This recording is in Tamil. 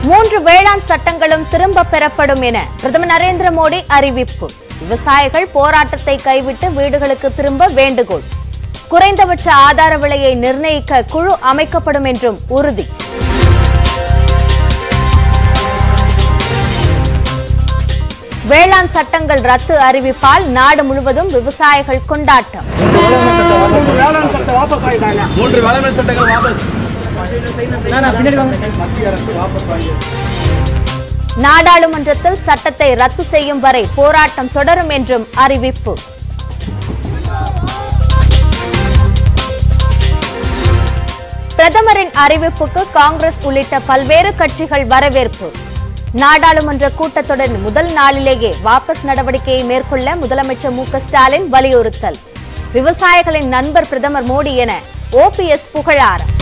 மூன்று வேளாண் சட்டங்களும் திரும்ப பெறப்படும் என பிரதமர் நரேந்திர மோடி அறிவிப்பு விவசாயிகள் போராட்டத்தை கைவிட்டு வீடுகளுக்கு திரும்ப வேண்டுகோள் குறைந்தபட்ச ஆதார விலையை நிர்ணயிக்க குழு அமைக்கப்படும் என்றும் உறுதி வேளாண் சட்டங்கள் ரத்து அறிவிப்பால் நாடு முழுவதும் விவசாயிகள் கொண்டாட்டம் வேளாண் சட்டம் வாபஸ் ஆயிட்டாங்க மூன்று வேளாண் சட்டங்கள் வாபஸ் நாடாளுமன்றத்தில் சட்டத்தை ரத்து செய்யும் வரை போராட்டம் தொடரும் என்றும் அறிவிப்பு பிரதமரின் அறிவிப்புக்கு காங்கிரஸ் உள்ளிட்ட பல்வேறு கட்சிகள் வரவேற்பு நாடாளுமன்ற கூட்டத்தொடரின் முதல் நாளிலேயே வாபஸ் நடவடிக்கையை மேற்கொள்ள முதலமைச்சர் மு க ஸ்டாலின் வலியுறுத்தல் விவசாயிகளின் நண்பர் பிரதமர் மோடி என ஓபிஎஸ் புகழாரம்